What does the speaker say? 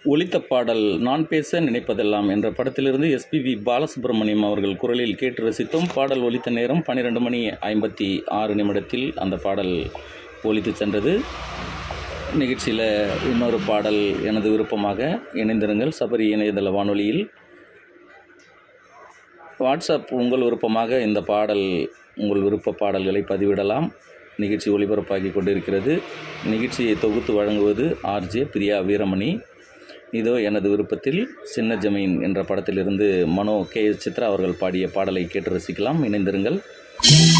ஒலித்த பாடல் நான் பேச நினைப்பதெல்லாம் என்ற படத்திலிருந்து எஸ்பிபி பாலசுப்ரமணியம் அவர்கள் குரலில் கேட்டு ரசித்தோம் பாடல் ஒலித்த நேரம் பன்னிரெண்டு மணி ஐம்பத்தி ஆறு நிமிடத்தில் அந்த பாடல் ஒலித்து சென்றது நிகழ்ச்சியில் இன்னொரு பாடல் எனது விருப்பமாக இணைந்திருங்கள் சபரி இணையதள வானொலியில் வாட்ஸ்அப் உங்கள் விருப்பமாக இந்த பாடல் உங்கள் விருப்ப பாடல்களை பதிவிடலாம் நிகழ்ச்சி ஒளிபரப்பாகி கொண்டிருக்கிறது நிகழ்ச்சியை தொகுத்து வழங்குவது ஆர்ஜே பிரியா வீரமணி இதோ எனது விருப்பத்தில் சின்ன ஜமீன் என்ற படத்திலிருந்து மனோ கே எஸ் சித்ரா அவர்கள் பாடிய பாடலை கேட்டு ரசிக்கலாம் இணைந்திருங்கள்